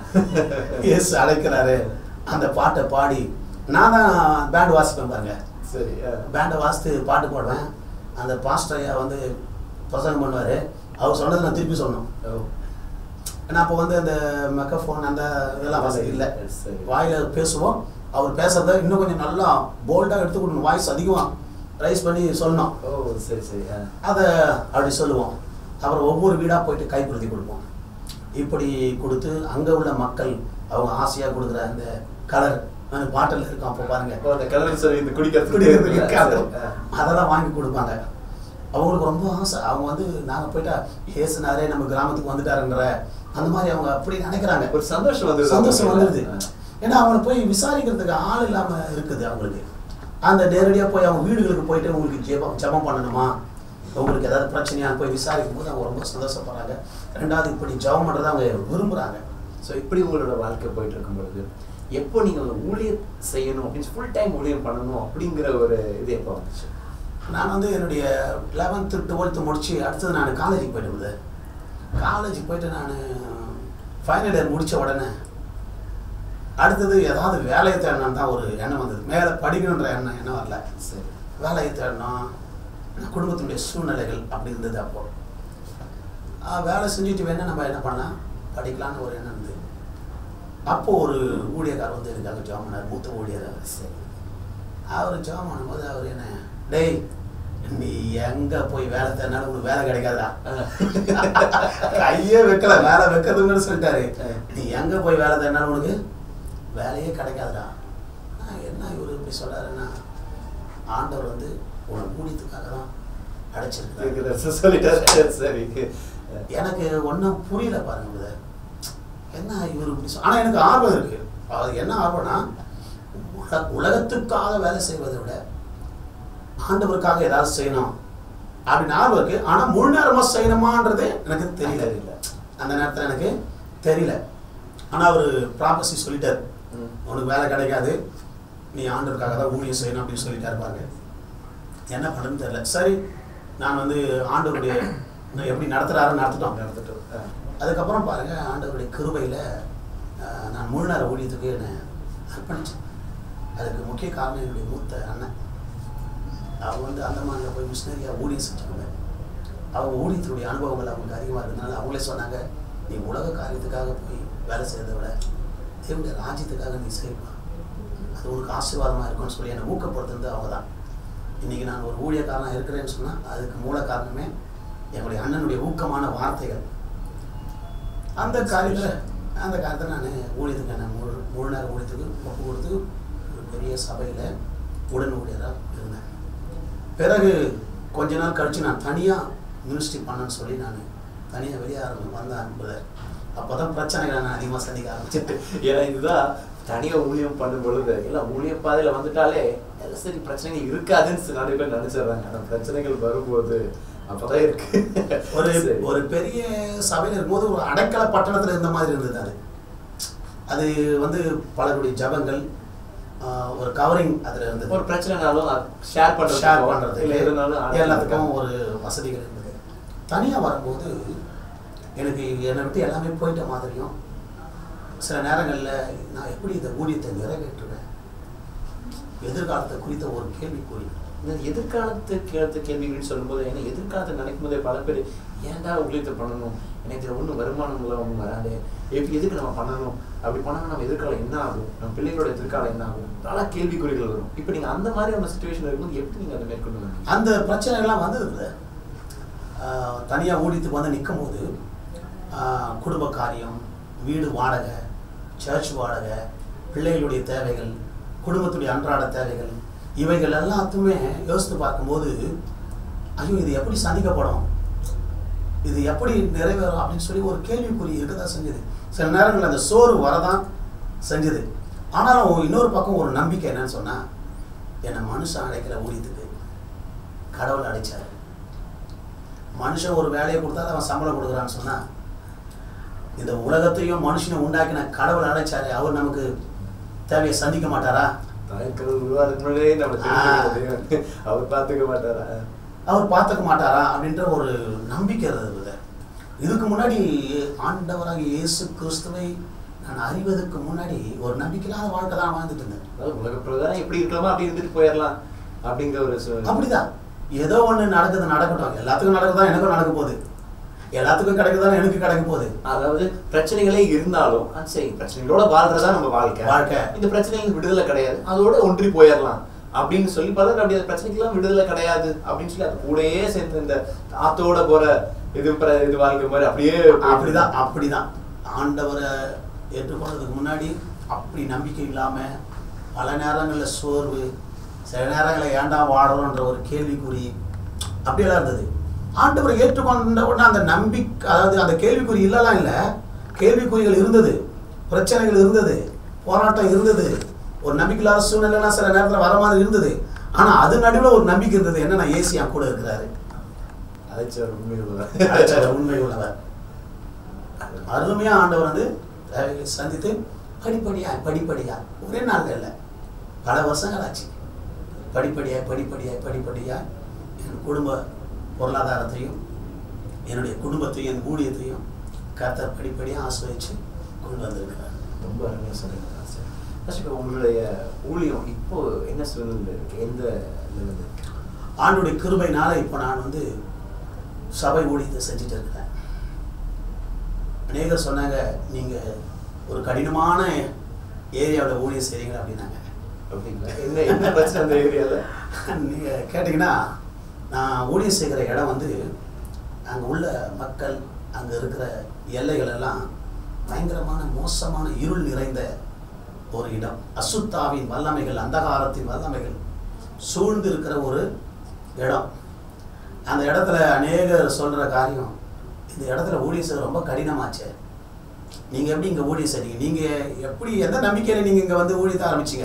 இயேசு அழைக்கிறாரு அந்த பாட்டை பாடி நான் தான் பேண்ட் வாசிப்பேன் பாருங்க சரி ஆ. பேண்டை வாசித்து பாட்டு பாடுவேன் அந்த பாஸ்டர் ஐயா வந்து பிரசங்கம் பண்ணுவார் அவர் சொன்னதை நான் திருப்பி சொன்னோம் ஓ. ஏன்னா அப்போ வந்து அந்த மெக்கஃபோன் அந்த இதெல்லாம் வசதி இல்லை சரி. வாயில பேசுவோம் அவர் பேசுறத இன்னும் கொஞ்சம் நல்லா போல்டாக எடுத்து கொடுக்கணும் வாய்ஸ் அதிகமாக ரைஸ் பண்ணி சொல்லணும் ஓ சரி சரி ஆ. அதை அப்படி சொல்லுவோம் அப்புறம் ஒவ்வொரு வீடாக போயிட்டு கைப்பிரதி கொடுப்போம் இப்படி கொடுத்து அங்கே உள்ள மக்கள் அவங்க ஆசையாக கொடுக்குற அந்த கலர் அந்த பாட்டில் இருக்கும் அப்போ பாருங்க ஓ, அந்த கலர் சொல்லி இந்த குடிக்கிறதுக்கு குடிக்கிறதுக்கு சரி, கலர். ஆ. அதெல்லாம் வாங்கி கொடுப்பாங்க அவங்களுக்கு ரொம்ப ஆசை அவங்க வந்து நாங்கள் போயிட்டா ஏசுனாரே நம்ம கிராமத்துக்கு வந்துட்டாருன்ற அந்த மாதிரி அவங்க அப்படி நினைக்கிறாங்க ஒரு சந்தோஷம் வந்து சந்தோஷம் வந்துடுது ஏன்னா அவங்களை போய் விசாரிக்கிறதுக்கு ஆள் இல்லாம இருக்குது அவங்களுக்கு அந்த நேரடியாக போய் அவங்க வீடுகளுக்கு போயிட்டு உங்களுக்கு ஜெபம் ஜெபம் பண்ணணுமா உங்களுக்கு ஏதாவது பிரச்சனையா போய் விசாரிக்கும் போது அவங்க ரொம்ப சந்தோஷப்படுறாங்க ரெண்டாவது இப்படி ஜெபம் பண்ணுறதை அவங்க விரும்புகிறாங்க ஸோ இப்படி உங்களோட வாழ்க்கை போயிட்டு இருக்கும் பொழுது எப்போ நீங்கள் ஒரு ஊழியம் செய்யணும் அப்படின்னு ஃபுல் டைம் ஊழியம் பண்ணணும் அப்படிங்கிற ஒரு இது எப்போ வந்துச்சு நான் வந்து என்னுடைய லெவன்த்து டுவெல்த்து முடிச்சு அடுத்தது நான் காலேஜுக்கு போயிட்டு இருந்தேன் காலேஜ் போயிட்டு நான் ஃபைனல் இயர் முடித்த உடனே அடுத்தது ஏதாவது வேலையை தேடணும் தான் ஒரு எண்ணம் வந்தது மேலே படிக்கணுன்ற எண்ணம் எண்ணம் வரல சரி வேலையை தேடணும் நான் குடும்பத்தினுடைய சூழ்நிலைகள் அப்படி இருந்தது அப்போ ஆ, வேலை செஞ்சுட்டு வேணா நம்ம என்ன பண்ணலாம் படிக்கலாம்னு ஒரு எண்ணம் இருந்தது அப்போ ஒரு ஊழியக்காரர் வந்து எனக்காக ஜாம் பண்ணார் மூத்த ஊழியர் அவர். சரி அவர் ஜாம் பண்ணும்போது அவர் என்ன டேய் நீ எங்க போய் வேலை தேடினாலும் உனக்கு வேலை கிடைக்காதா கையே வைக்கல வேலை வைக்கிறதுன்னு சொல்லிட்டாரு நீ எங்க போய் வேலை தேடினாலும் உனக்கு வேலையே கிடைக்காதுடா நான் என்ன இவர் இப்படி சொல்றாருன்னா ஆண்டவர் வந்து உன்னை ஊழியத்துக்காக தான் அடைச்சிருக்காரு இருக்கிற சொல்லிட்டாரு சரி எனக்கு ஒன்றும் புரியல பாருங்க இது என்ன இவர் இப்படி சொல் ஆனால் எனக்கு ஆர்வம் இருக்கு அது என்ன ஆர்வம்னா உல- உலகத்துக்காக வேலை செய்வதை விட ஆண்டவருக்காக ஏதாவது செய்யணும் அப்படின்னு ஆர்வம் இருக்கு ஆனால் முழு நேரமா செய்யணுமான்றது எனக்கு தெரியல தெரியல. அந்த நேரத்தில் எனக்கு தெரியல ஆனால் அவர் ப்ராபஸி சொல்லிட்டார் ம். உனக்கு வேலை கிடைக்காது நீ ஆண்டவருக்காக தான் ஊழியம் செய்யணும் அப்படின்னு சொல்லிட்டாரு பாருங்க என்ன பண்ணுறதுன்னு தெரியல சரி நான் வந்து ஆண்டவருடைய நான் எப்படி நடத்துறாருன்னு நடத்திட்டோம் நடந்துட்டு ஆ. அதுக்கப்புறம் பாருங்க ஆண்டவருடைய கிருபையில் நான் முழு நேர ஊழியத்துக்கு என்னை அர்ப்பணிச்சேன் அதுக்கு முக்கிய காரணம் என்னுடைய மூத்த அண்ணன் அவங்க வந்து அந்தமானில் போய் மிஷினரியாக ஊழியம் செஞ்சாங்க அவங்க ஊழியத்தினுடைய அனுபவங்கள் அவங்களுக்கு அதிகமாக இருந்ததுனால அவங்களே சொன்னாங்க நீ உலக காரியத்துக்காக போய் வேலை செய்யறதை விட தேவனுடைய ராஜ்யத்துக்காக நீ செய்யலாம் அது உனக்கு ஆசீர்வாதமாக இருக்கும்னு சொல்லி என்னை ஊக்கப்படுத்துறது அவங்க தான் இன்றைக்கி நான் ஒரு ஊழியக்காரனாக இருக்கிறேன்னு சொன்னால் அதுக்கு மூல காரணமே என்னுடைய அண்ணனுடைய ஊக்கமான வார்த்தைகள் அந்த காரியத்தில் அந்த காரியத்தில் நான் ஊழியத்துக்கு நான் முழு முழு நேர ஊழியத்துக்கு ஒப்பு கொடுத்து ஒரு பெரிய சபையில் உடன் ஊழியராக இருந்தேன் பிறகு கொஞ்ச நாள் கழித்து நான் தனியாக மினிஸ்ட்ரி பண்ணேன்னு சொல்லி நான் தனியாக வெளியே ஆரம்பி வந்தேன் என்பதை அப்போ தான் பிரச்சனைகளை நான் அதிகமாக சந்திக்க ஆரம்பிச்சேன் ஏன்னா இதுதான் தனியா ஊழியம் பண்ணும் பொழுது எல்லாம் ஊழிய பாதையில வந்துட்டாலே எல்லாம் சரி பிரச்சனைகள் இருக்காதுன்னு நிறைய பேர் நினைச்சிடுறாங்க ஆனா பிரச்சனைகள் வரும்போது அப்பதான் இருக்கு ஒரு சரி. ஒரு பெரிய சபையில் இருக்கும்போது ஒரு அடைக்கல பட்டணத்தில் இருந்த மாதிரி இருந்தது அது அது வந்து பலருடைய ஜபங்கள் ஆஹ், ஒரு கவரிங் அதில் இருந்தது ஒரு பிரச்சனைனாலும் ஷேர் பண்றது ஷேர் பண்ணுறது இல்ல எதுனாலும் ஆளுங்க எல்லாத்துக்கும் இருக்காங்க. ஒரு வசதிகள் இருந்தது தனியாக வரும்போது எனக்கு என்னை விட்டு எல்லாமே போயிட்ட மாதிரியும் சில நேரங்களில் நான் எப்படி இந்த ஊழியத்தை நிறைவேற்றுவேன் எதிர்காலத்தை குறித்த ஒரு கேள்விக்குறி இந்த எதிர்காலத்து கேள்வி கேள்விகள்னு சொல்லும்போது ஏன்னா எதிர்காலத்தை நினைக்கும் போதே பல பேர் ஏன்டா ஊழியத்தை பண்ணணும் எனக்கு இதுல ஒன்றும் வருமானம்லாம் ஒன்றும் வராது எப்படி எதுக்கு நம்ம பண்ணணும் அப்படி பண்ணாமல் நம்ம எதிர்காலம் என்ன ஆகும் நம்ம பிள்ளைகளோட எதிர்காலம் என்ன ஆகும் பல கேள்விக்குறிகள் வரும் இப்போ நீங்க அந்த மாதிரியான சுச்சுவேஷன் இருக்கும்போது எப்படி நீங்க அதை மேற்கொண்டு வந்தீங்க அந்த பிரச்சனைகள்லாம் வந்தது தனியாக ஊழியத்துக்கு வந்து நிற்கும் போது குடும்ப காரியம் வீடு வாடகை சர்ச் வாடகை பிள்ளைகளுடைய தேவைகள் குடும்பத்துடைய அன்றாட தேவைகள் இவைகள் எல்லாத்தையுமே யோசித்து பார்க்கும்போது ஐயோ இது எப்படி சந்திக்கப்படும் இது எப்படி நிறைவேறும் அப்படின்னு சொல்லி ஒரு கேள்விக்குறி இருக்கதான் செஞ்சது சில நேரங்கள் அந்த சோறு வரதான் செஞ்சது ஆனாலும் இன்னொரு பக்கம் ஒரு நம்பிக்கை என்னன்னு சொன்னா என்னை மனுஷன் அழைக்கிற ஊழியத்துக்கு கடவுள் அழைச்சாரு மனுஷன் ஒரு வேலையை கொடுத்தாலும் அவன் சம்பளம் கொடுக்குறான்னு சொன்னா இந்த உலகத்தையும் மனுஷனை உண்டாக்கின கடவுள் அழைச்சாரு அவர் நமக்கு தேவையை சந்திக்க மாட்டாரா தாய்க்கள் உருவாதுக்கு முன்னாடியே நம்ம தெரிஞ்சுக்கிறது. அவர் பார்த்துக்க மாட்டாரா அவர் பார்த்துக்க மாட்டாரா அப்படின்ற ஒரு நம்பிக்கை இருந்தது இதுக்கு முன்னாடி ஆண்டவராக இயேசு கிறிஸ்துவை நான் அறிவதற்கு முன்னாடி ஒரு நம்பிக்கையில்லாத வாழ்க்கை தான் வாழ்ந்துட்டு இருந்தேன் அதாவது உலக பிரகாரம் எப்படி இருக்கலாமோ அப்படி இருந்துட்டு போயிடலாம் அப்படிங்கிற ஒரு சு- அப்படிதான் ஏதோ ஒண்ணு நடக்குது நடக்கட்டும் எல்லாத்துக்கும் நடக்குதான் எனக்கும் நடக்க போகுது எல்லாத்துக்கும் கிடைக்குதான் எனக்கு கிடைக்க போகுது அதாவது பிரச்சனைகளே இருந்தாலும் ஆ, சரி பிரச்சனைகளோட வாழ்றதா நம்ம வாழ்க்கை வாழ்க்கை. இந்த பிரச்சனைகளுக்கு விடுதலை கிடையாது அதோட ஒன்றி போயிடலாம் அப்படின்னு சொல்லி பலர் அப்படி அந்த பிரச்சனைக்கெல்லாம் விடுதலை கிடையாது அப்படின்னு சொல்லி அது கூடயே சேர்ந்து இந்த ஆத்தோட போற இது பிர- இது வாழ்க்கை மாதிரி அப்படியே போயிட்டு அப்படிதான் அப்படிதான் ஆண்டவரை ஏற்றுக்கொண்டதுக்கு முன்னாடி அப்படி நம்பிக்கை இல்லாம பல நேரங்கள்ல சோர்வு சில நேரங்களில் ஏன்டா வாடுறோன்ற ஒரு கேள்விக்குறி அப்படியெல்லாம் இருந்தது ஆண்டவரை ஏற்றுக்கொண்ட உடனே அந்த நம்பிக்கை அதாவது அந்த கேள்விக்குறி இல்லலாம் இல்லை கேள்விக்குறிகள் இருந்தது பிரச்சனைகள் இருந்தது போராட்டம் இருந்தது ஒரு நம்பிக்கை இல்லாத சூழ்நிலைலாம் சில நேரத்தில் வர மாதிரி இருந்தது ஆனா அது நடுவுல ஒரு நம்பிக்கை இருந்தது என்னன்னா ஏசி என் கூட இருக்கிறாரு அழைச்சவர் உண்மை அழைச்சவர் உண்மை உள்ளவர் அருமையா ஆண்டவர் வந்து தேவைகளை சந்தித்து படிப்படியா படிப்படியா ஒரே நாள்ல இல்லை பல வருஷங்கள் ஆச்சு படிப்படியாய் படிப்படியாய் படிப்படியாய் என் குடும்ப பொருளாதாரத்தையும் என்னுடைய குடும்பத்தையும் என் ஊழியத்தையும் கர்த்தர் படிப்படியாக ஆசிரியச்சு கொண்டு வந்திருக்கிறார் ரொம்ப அருமையாக சொன்னீங்க சார் ஃபர்ஸ்ட் இப்போ உங்களுடைய ஊழியம் இப்போ என்ன சூழ்நிலை இருக்கு எந்த லெவலில் இருக்கு ஆண்டுடைய கிருபைனால இப்போ நான் வந்து சபை ஊழியத்தை செஞ்சுட்டு இருக்கிறேன் அநேகர் சொன்னாங்க நீங்கள் ஒரு கடினமான ஏரியாவில் ஊழியம் செய்றீங்க அப்படின்னாங்க அப்படிங்களா என்ன என்ன பிரச்சனை அந்த ஏரியாவில் நீங்கள் கேட்டிங்கன்னா நான் ஊழியம் செய்கிற இடம் வந்து அங்கே உள்ள மக்கள் அங்கே இருக்கிற எல்லைகள் எல்லாம் பயங்கரமான மோசமான இருள் நிறைந்த ஒரு இடம் அசுத்தாவின் வல்லமைகள் அந்தகாரத்தின் வல்லமைகள் சூழ்ந்து இருக்கிற ஒரு இடம் அந்த இடத்துல அநேகர் சொல்கிற காரியம் இந்த இடத்துல ஊழியம் செய்ய ரொம்ப கடினமாச்சே நீங்கள் எப்படி இங்கே ஊழியம் செய்றீங்க நீங்கள் எப்படி எந்த நம்பிக்கையில் நீங்கள் இங்கே வந்து ஊழியத்தை ஆரம்பிச்சீங்க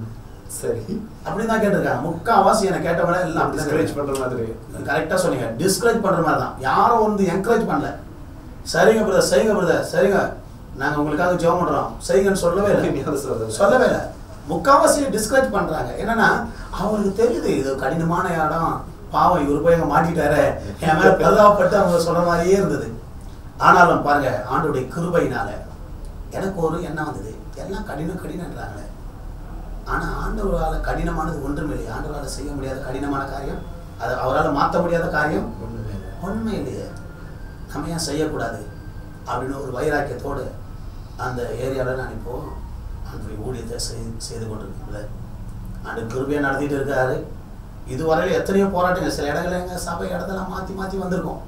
சரி அப்படின்னு தான் கேட்டிருக்காங்க முக்கால்வாசி என்னை கேட்டவங்க எல்லாம் டிஸ்கரேஜ் பண்ணுற மாதிரி கரெக்டாக சொன்னீங்க டிஸ்கரேஜ் பண்ணுற மாதிரி தான் யாரும் வந்து என்கரேஜ் பண்ணல சரிங்க பிரதர் சரிங்க பிரதர் சரிங்க நாங்கள் உங்களுக்காக ஜெபம் பண்ணுறோம் சரிங்கன்னு சொல்லவே இல்லை நீ அதை சொல்லல. சொல்லவே இல்லை முக்கால்வாசி டிஸ்கரேஜ் பண்ணுறாங்க என்னன்னா அவங்களுக்கு தெரியுது இது கடினமான இடம் பாவம் இவர் போய் அங்கே மாட்டிட்டாரு என் மேலே பரிதாபப்பட்டு அவங்க சொல்கிற மாதிரியே இருந்தது ஆனாலும் பாருங்க ஆண்டுடைய கிருபையினால எனக்கு ஒரு எண்ணம் வந்தது எல்லாம் கடினம் கடினன்றாங்களே ஆனால் ஆண்டவரால் கடினமானது ஒன்றும் இல்லை ஆண்டவரால் செய்ய முடியாத கடினமான காரியம் அது அவரால் மாற்ற முடியாத காரியம் ஒண்ணுமே இல்லை. உண்மை இல்லையே நம்ம ஏன் செய்யக்கூடாது அப்படின்னு ஒரு வைராக்கியத்தோடு அந்த ஏரியாவில் நான் இப்போ அந்த ஊழியத்தை செய்து செய்து கொண்டிருக்கேன் அந்த கிருபையை நடத்திட்டு இருக்காரு இதுவரையில எத்தனையோ போராட்டங்கள் சில இடங்கள்ல எங்கள் சபை இடத்தெல்லாம் மாற்றி மாற்றி வந்திருக்கோம்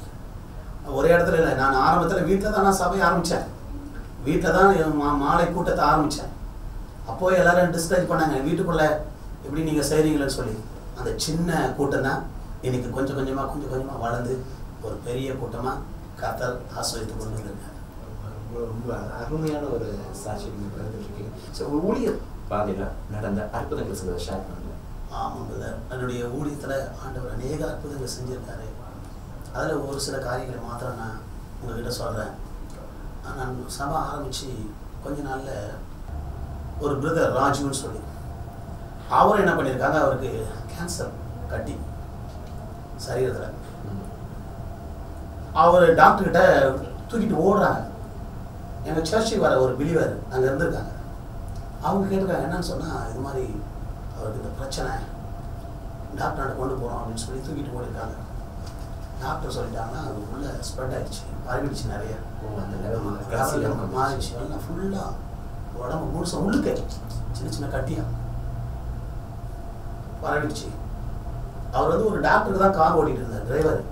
ஒரே இடத்துல இல்லை நான் ஆரம்பத்தில் வீட்டில் தான் நான் சபையை ஆரம்பித்தேன் வீட்டில் தான் என் மா மாலை கூட்டத்தை ஆரம்பித்தேன் அப்போ எல்லாரும் டிஸ்கரேஜ் பண்ணாங்க வீட்டுக்குள்ளே எப்படி நீங்கள் செய்கிறீங்களேன்னு சொல்லி அந்த சின்ன கூட்டம் தான் இன்னைக்கு கொஞ்சம் கொஞ்சமாக கொஞ்சம் கொஞ்சமாக வளர்ந்து ஒரு பெரிய கூட்டமாக கத்தர் ஆசிரியத்து கொண்டு வந்திருக்காங்க ரொம்ப ரொம்ப அருமையான ஒரு சாட்சி நீங்கள் பிறந்துருக்கீங்க ஸோ ஒரு ஊழியர் பாதையில் நடந்த அற்புதங்களை சில ஷேர் பண்ணுங்க ஆமாம் பிரதர் என்னுடைய ஊழியத்தில் ஆண்டவர் அநேக அற்புதங்களை செஞ்சுருக்காரு அதில் ஒரு சில காரியங்களை மாத்திரம் நான் உங்ககிட்ட சொல்கிறேன் நான் சபை ஆரம்பித்து கொஞ்ச நாளில் ஒரு பிரதர் ராஜுன்னு சொல்லி அவர் என்ன பண்ணியிருக்காங்க அவருக்கு கேன்சர் கட்டி சரீரத்தில் அவர் டாக்டர்கிட்ட தூக்கிட்டு ஓடுறாங்க எங்கள் சர்ச்சுக்கு வர ஒரு பிலிவர் அங்கே இருந்திருக்காங்க அவங்க கேட்டிருக்காங்க என்னன்னு சொன்னால் இது மாதிரி அவருக்கு இந்த பிரச்சனை டாக்டர்கிட்ட கொண்டு போகிறோம் அப்படின்னு சொல்லி தூக்கிட்டு ஓடிருக்காங்க டாக்டர் சொல்லிட்டாங்கன்னா அது உள்ள ஸ்ப்ரெட் ஆயிடுச்சு பரவிடுச்சு நிறைய ஓ அந்த லெவலில் கவலை கிராசியம் மாறிடுச்சு எல்லாம் ஃபுல்லாக உடம்பு முழுசா உள்ளுக்க சின்ன சின்ன கட்டியா பரவிடுச்சு அவர் வந்து ஒரு டாக்டருக்கு தான் கார் ஓட்டிட்டு இருந்தார் டிரைவர்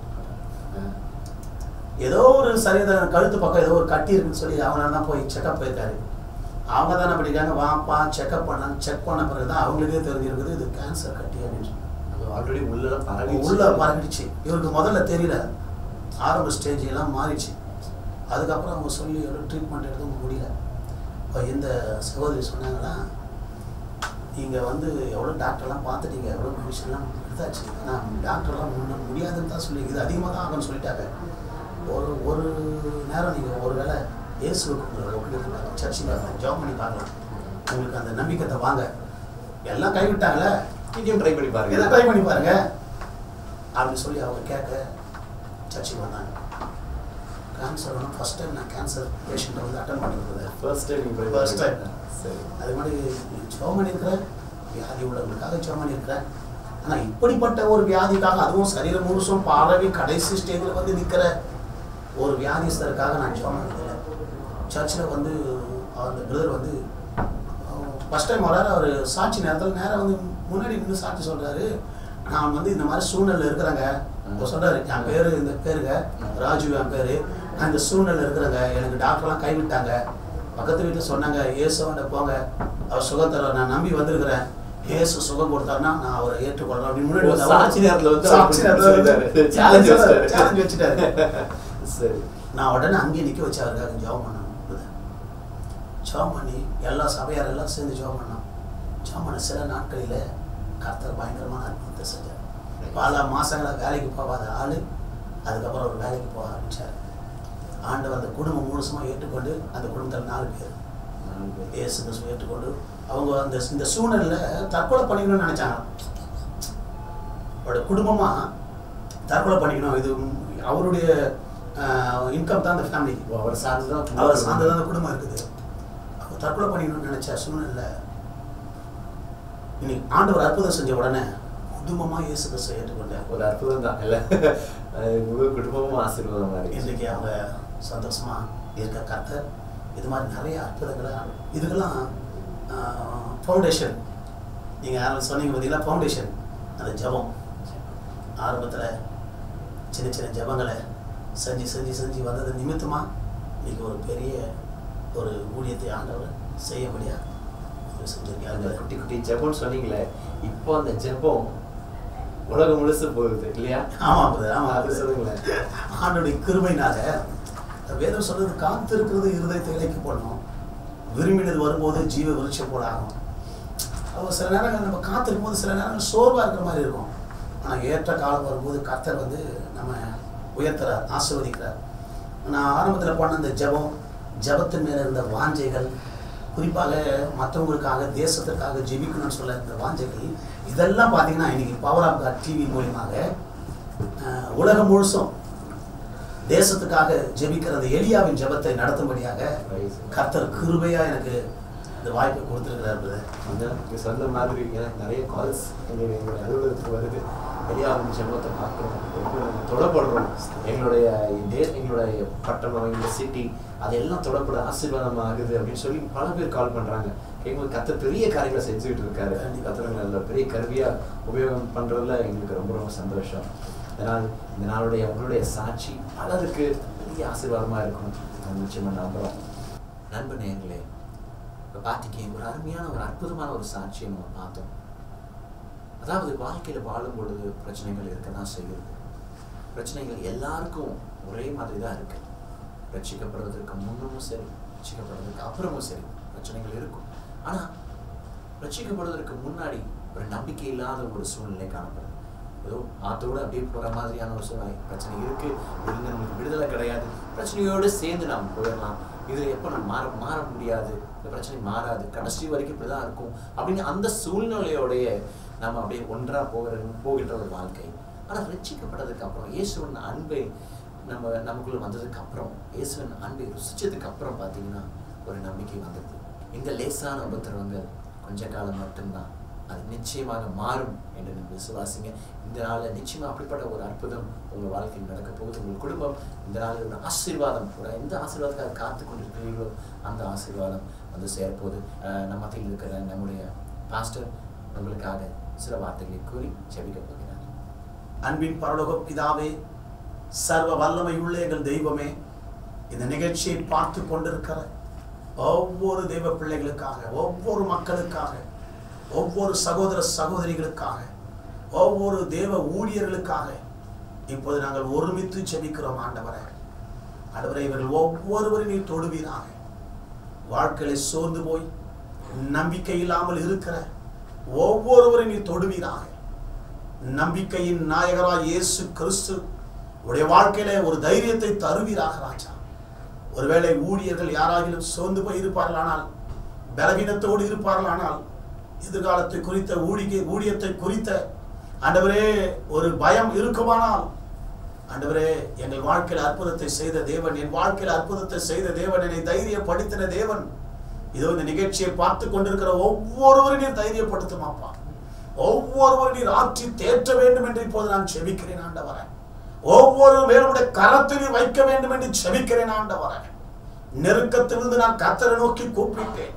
ஏதோ ஒரு சரீர கழுத்து பக்கம் ஏதோ ஒரு கட்டி இருக்குன்னு சொல்லி அவனால தான் போய் செக்அப் போயிருக்காரு அவங்க தானே பண்ணிருக்காங்க வாப்பா செக்அப் பண்ணாங்க செக் பண்ண பிறகு தான் அவங்களுக்கே தெரிஞ்சிருக்குது இது கேன்சர் கட்டி அப்படின்னு சொல்லி. ஆல்ரெடி உள்ளெல்லாம் பரவி உள்ள பறந்துடுச்சு இவருக்கு முதல்ல தெரியல ஆரம்ப ஸ்டேஜ் எல்லாம் மாறிடுச்சு அதுக்கப்புறம் அவங்க சொல்லி எவ்வளோ ட்ரீட்மெண்ட் எடுக்க முடியல இப்போ இந்த சகோதரி சொன்னாங்கன்னா நீங்கள் வந்து எவ்வளோ டாக்டர்லாம் பார்த்துட்டீங்க எவ்வளோ மெடிசன்லாம் எடுத்தாச்சு ஆனால் டாக்டர்லாம் முன்ன முடியாதுன்னு தான் சொல்லி இது அதிகமாக தான் ஆகும்னு சொல்லிட்டாங்க ஒரு ஒரு நேரம் நீங்கள் ஒரு வேளை இயேசுவுக்கு உங்களை ஒப்பிட்டு சர்ச்சில் ஜாப் பண்ணி பார்க்கலாம் உங்களுக்கு அந்த நம்பிக்கத்தை வாங்க எல்லாம் கைவிட்டாங்களே இதையும் ட்ரை பண்ணி இதை பாருங்க ட்ரை பண்ணி பாருங்க அப்படின்னு சொல்லி அவங்க கேட்க சர்ச்சுக்கு வந்தாங்க கேன்சர் ஒன்று ஃபஸ்ட் டைம் நான் கேன்சர் பேஷண்ட்டை வந்து அட்டன் பண்ணிருந்தது first time try First time. சரி அது மாதிரி ஜோம் பண்ணியிருக்கிறேன் வியாதி உள்ளவங்களுக்காக ஜோம் பண்ணியிருக்கிறேன் ஆனால் இப்படிப்பட்ட ஒரு வியாதிக்காக அதுவும் சரீரம் முழுசும் பாரவி கடைசி ஸ்டேஜில் வந்து நிற்கிற ஒரு வியாதிஸ்தருக்காக நான் ஜோம் பண்ணதில்லை சர்ச்சில் வந்து அந்த பிரதர் வந்து ஃபஸ்ட் டைம் வராரு அவர் சாட்சி நேரத்தில் நேராக வந்து முன்னாடி நின்று சாட்சி சொல்கிறாரு நான் வந்து இந்த மாதிரி சூழ்நிலை இருக்கிறேங்க அவர் சொல்கிறாரு என் பேர் இந்த பேருங்க ராஜு என் பேர் நான் இந்த சூழ்நிலை இருக்கிறேங்க எனக்கு டாக்டர்லாம் கைவிட்டாங்க பக்கத்து வீட்டில் சொன்னாங்க இயேசுவண்ட போங்க அவர் சுகம் தருவார் நான் நம்பி வந்திருக்கிறேன் இயேசு சுகம் கொடுத்தாருன்னா நான் அவரை ஏற்றுக்கொள்றேன் அப்படின்னு முன்னாடி ஓ, வந்து சாட்சி நேரத்துல வந்து சாட்சி நேரத்துல சொல்லிட்டாரு. வந்து Challenge வச்சிட்டாரு. challenge வச்சுட்டாரு சரி நான் உடனே அங்கேயே நிற்க வச்சு அவருக்காக ஜெபம் பண்ணணும் ஜெபம் பண்ணி எல்லா சபையார் எல்லாம் சேர்ந்து ஜெபம் பண்ணோம் ஜெபம் பண்ண சில நாட்களில் கர்த்தர் பயங்கரமான அற்புதத்தை செஞ்சார் பல மாசங்களா வேலைக்கு போகாத ஆளு அதுக்கப்புறம் ஒரு வேலைக்கு போக ஆரம்பிச்சார் ஆண்டவர் அந்த குடும்பம் முழுசுமா ஏற்றுக்கொண்டு அந்த குடும்பத்தில் நாலு பேர் நாலு பேர். இயேசு கிறிஸ்துவை ஏற்றுக்கொண்டு அவங்க அந்த இந்த சூழ்நிலையில தற்கொலை பண்ணிக்கணும்னு நினைச்சாங்க அவரோட குடும்பமா தற்கொலை பண்ணிக்கணும் இது அவருடைய இன்கம் தான் அந்த ஃபேமிலிக்கு ஓ, அவர் சார்ந்துதான் அவர் சார்ந்ததான் அந்த குடும்பம் இருக்குது அவர் தற்கொலை பண்ணிக்கணும்னு நினைச்ச சூழ்நிலை இன்னைக்கு ஆண்டவர் அற்புதம் செஞ்ச உடனே குடும்பமா இயேசு கிறிஸ்துவை ஏற்றுக்கொண்டார் ஒரு அற்புதம் தான் இல்ல அது முழு குடும்பமும் ஆசீர்வாதமா இருக்கு இன்றைக்கு அவங்க சந்தோஷமா இருக்க கர்த்தர் இது மாதிரி நிறைய அற்புதங்களை இதுக்கெல்லாம் ஃபவுண்டேஷன் நீங்கள் யாரும் சொன்னீங்க பார்த்தீங்களா ஃபவுண்டேஷன் அந்த ஜெபம் ஆரம்பத்தில் சின்ன சின்ன ஜெபங்களை செஞ்சு செஞ்சு செஞ்சு வந்தது நிமித்தமாக இன்னைக்கு ஒரு பெரிய ஒரு ஊழியத்தை ஆண்டவர் செய்ய முடியாது அந்த செஞ்சிருக்காங்க குட்டி குட்டி ஜெபம் சொன்னீங்களே இப்போ அந்த ஜெபம் உலகம் முழுசு போகுது இல்லையா ஆமாம் brother, ஆமாம் அது brother. சொல்லுங்களேன் ஆண்டுடைய கிருபைனால வேதம் சொல்றது காத்திருக்கிறது இருதயத்தை இலைக்கு போடணும் விரும்பினது வரும்போது ஜீவ விருட்சம் போல ஆகும் அப்போ சில நேரங்கள் நம்ம காத்திருக்கும் போது சில நேரங்கள் சோர்வாக இருக்கிற மாதிரி இருக்கும் ஆனால் ஏற்ற காலம் வரும்போது கர்த்தர் வந்து நம்ம உயர்த்துறார் ஆசீர்வதிக்கிறார் நான் ஆரம்பத்தில் பண்ண அந்த ஜெபம் ஜெபத்தின் மேலே இருந்த வாஞ்சைகள் குறிப்பாக மற்றவங்களுக்காக தேசத்திற்காக ஜெபிக்கணும்னு சொல்ல இந்த வாஞ்சைகள் இதெல்லாம் பார்த்தீங்கன்னா இன்னைக்கு பவர் ஆஃப் காட் டிவி மூலியமாக அஹ், உலகம் முழுசும் தேசத்துக்காக ஜெபிக்கிற அந்த எலியாவின் ஜெபத்தை நடத்தும்படியாக Praise God. கர்த்தர் கிருபையா எனக்கு இந்த வாய்ப்பை கொடுத்துருக்கிறார் brother. அதான் நீங்க சொன்ன மாதிரி எனக்கு நிறைய கால்ஸ் எங்களுடைய எங்களுடைய அலுவலகத்துக்கு வருது வெளியாகும் ஜெபத்தை பார்க்குறோம் எப்படி நம்ம தொடப்படுறோம் எங்களுடைய டே எங்களுடைய பட்டணம் எங்களுடைய சிட்டி அதெல்லாம் தொடப்பட ஆசீர்வாதம் ஆகுது அப்படின்னு சொல்லி பல பேர் கால் பண்றாங்க எங்களுக்கு கத்த பெரிய காரியங்களை செஞ்சுக்கிட்டு இருக்காரு கத்தவங்க அதில் பெரிய கருவியா உபயோகம் பண்றதுல எங்களுக்கு ரொம்ப ரொம்ப சந்தோஷம் அதனால் இந்த நாளுடைய உங்களுடைய சாட்சி பலருக்கு பெரிய ஆசீர்வாதமா இருக்கும் அது நிச்சயமா நம்புறோம் நண்பு நேயர்களே இப்போ பார்த்திக்கே ஒரு அருமையான ஒரு அற்புதமான ஒரு சாட்சியை நம்ம பார்த்தோம் அதாவது வாழ்க்கையில் வாழும் பொழுது பிரச்சனைகள் இருக்க தான் செய்யுது பிரச்சனைகள் எல்லாருக்கும் ஒரே மாதிரி தான் இருக்கு ரட்சிக்கப்படுவதற்கு முன்னமும் சரி ரட்சிக்கப்படுவதற்கு அப்புறமும் சரி பிரச்சனைகள் இருக்கும் ஆனால் ரட்சிக்கப்படுவதற்கு முன்னாடி ஒரு நம்பிக்கை இல்லாத ஒரு சூழ்நிலை காணப்படுது ஏதோ ஆத்தோட அப்படியே போகிற மாதிரியான ஒரு சூழ்நிலை பிரச்சனை இருக்கு இதுல நமக்கு விடுதலை கிடையாது பிரச்சனையோடு சேர்ந்து நாம் போயிடலாம் இது எப்போ நம்ம மாற மாற முடியாது இந்த பிரச்சனை மாறாது கடைசி வரைக்கும் இப்படி தான் இருக்கும் அப்படின்னு அந்த சூழ்நிலையோடைய நம்ம அப்படியே ஒன்றா போகிற போகின்ற ஒரு வாழ்க்கை ஆனால் ரட்சிக்கப்பட்டதுக்கு அப்புறம் இயேசுவின் அன்பை நம்ம நமக்குள்ள வந்ததுக்கு அப்புறம் இயேசுவின் அன்பை ருசிச்சதுக்கு அப்புறம் பார்த்தீங்கன்னா ஒரு நம்பிக்கை வந்தது இந்த லேசான உபத்திரவங்கள் கொஞ்ச காலம் மட்டும்தான் அது நிச்சயமாக மாறும் என்று நீங்கள் விசுவாசிங்க இந்த நாளில் நிச்சயமா அப்படிப்பட்ட ஒரு அற்புதம் உங்கள் வாழ்க்கையில் நடக்க போகுது உங்கள் குடும்பம் இந்த நாளில் ஒரு ஆசீர்வாதம் ஒரு எந்த ஆசீர்வாதத்துக்காக காத்து கொண்டிருக்கிறீர்களோ அந்த ஆசீர்வாதம் வந்து சேரப்போகுது அஹ் நம்ம மத்தியில் இருக்கிற நம்முடைய பாஸ்டர் உங்களுக்காக சில வார்த்தைகளை கூறி ஜெபிக்க போகிறார் அன்பின் பரலோக பிதாவே சர்வ வல்லமை உள்ள எங்கள் தெய்வமே இந்த நிகழ்ச்சியை பார்த்து கொண்டிருக்கிற ஒவ்வொரு தெய்வ பிள்ளைகளுக்காக ஒவ்வொரு மக்களுக்காக ஒவ்வொரு சகோதர சகோதரிகளுக்காக ஒவ்வொரு தேவ ஊழியர்களுக்காக இப்போது நாங்கள் ஒருமித்து ஜெபிக்கிறோம் ஆண்டவரே ஆண்டவரே இவர்கள் ஒவ்வொருவரையும் நீ தொடுவீராக வாழ்க்கையில சோர்ந்து போய் நம்பிக்கை இல்லாமல் இருக்கிற ஒவ்வொருவரையும் நீ தொடுவீராக நம்பிக்கையின் நாயகராய் இயேசு கிறிஸ்து உடைய வாழ்க்கையில ஒரு தைரியத்தை தருவீராக ராஜா ஒருவேளை ஊழியர்கள் யாராகிலும் சோர்ந்து போய் இருப்பார்களானால் பலவீனத்தோடு இருப்பார்களானால் எதிர்காலத்தை குறித்த ஊழிய ஊழியத்தை குறித்த ஆண்டவரே ஒரு பயம் இருக்குமானால் ஆண்டவரே எங்கள் வாழ்க்கையில் அற்புதத்தை செய்த தேவன் என் வாழ்க்கையில் அற்புதத்தை செய்த தேவன் என்னை தைரியப்படுத்தின தேவன் இதோ இந்த நிகழ்ச்சியை பார்த்து கொண்டிருக்கிற ஒவ்வொருவரையும் நீர் தைரியப்படுத்தும் அப்பா ஒவ்வொருவரும் நீர் ஆற்றி தேற்ற வேண்டும் என்று இப்போது நான் செபிக்கிறேன் ஆண்டவரே ஒவ்வொரு மேலுடைய கரத்தில் நீர் வைக்க வேண்டும் என்று செபிக்கிறேன் ஆண்டவரே நெருக்கத்திலிருந்து நான் கத்தரை நோக்கி கூப்பிட்டேன்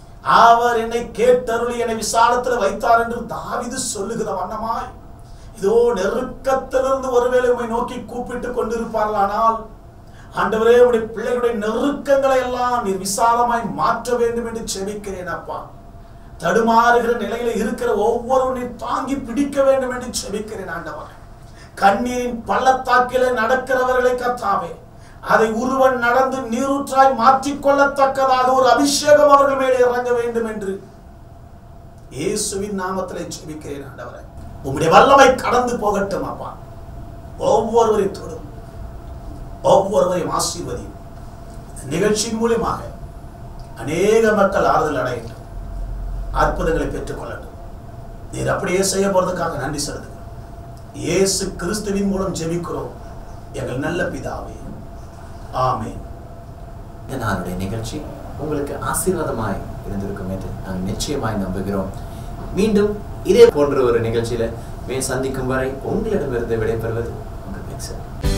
அவர் என்னை கேட்டருளி என்னை விசாலத்தில் வைத்தார் என்று தாவிது சொல்லுகிற வண்ணமாய் இதோ நெருக்கத்திலிருந்து ஒருவேளை உம்மை நோக்கி கூப்பிட்டு கொண்டிருப்பார்களானால் ஆண்டவரே உடைய பிள்ளைகளுடைய நெருக்கங்களை எல்லாம் நீர் விசாலமாய் மாற்ற வேண்டும் என்று செபிக்கிறேன் அப்பா தடுமாறுகிற நிலையில இருக்கிற ஒவ்வொருவரும் நீர் தாங்கி பிடிக்க வேண்டும் என்று செபிக்கிறேன் ஆண்டவரே கண்ணீரின் பள்ளத்தாக்கில நடக்கிறவர்களை கத்தாவே அதை உருவன் நடந்து நீரூற்றாய் மாற்றிக்கொள்ளத்தக்கதாக ஒரு அபிஷேகம் அவர்கள் மேலே இறங்க வேண்டும் என்று இயேசுவின் நாமத்திலே ஜெபிக்கிறேன் ஆண்டவரே உம்முடைய வல்லமை கடந்து போகட்டும் அப்பா ஒவ்வொருவரையும் தொடும் ஒவ்வொருவரையும் ஆசீர்வதியும் இந்த நிகழ்ச்சியின் மூலியமாக அநேக மக்கள் ஆறுதல் அடையட்டும் அற்புதங்களை பெற்றுக்கொள்ளட்டும் நீர் அப்படியே செய்ய போறதுக்காக நன்றி செலுத்துகிறோம் இயேசு கிறிஸ்துவின் மூலம் ஜெபிக்கிறோம் எங்கள் நல்ல பிதாவே ஆமென் இந்த நாளுடைய நிகழ்ச்சி உங்களுக்கு ஆசீர்வாதமாய் இருந்திருக்கும் என்று நாங்கள் நிச்சயமாய் நம்புகிறோம் மீண்டும் இதே போன்ற ஒரு நிகழ்ச்சியில மே சந்திக்கும் வரை உங்களிடமிருந்து விடைபெறுவது உங்கள் மேக்சன்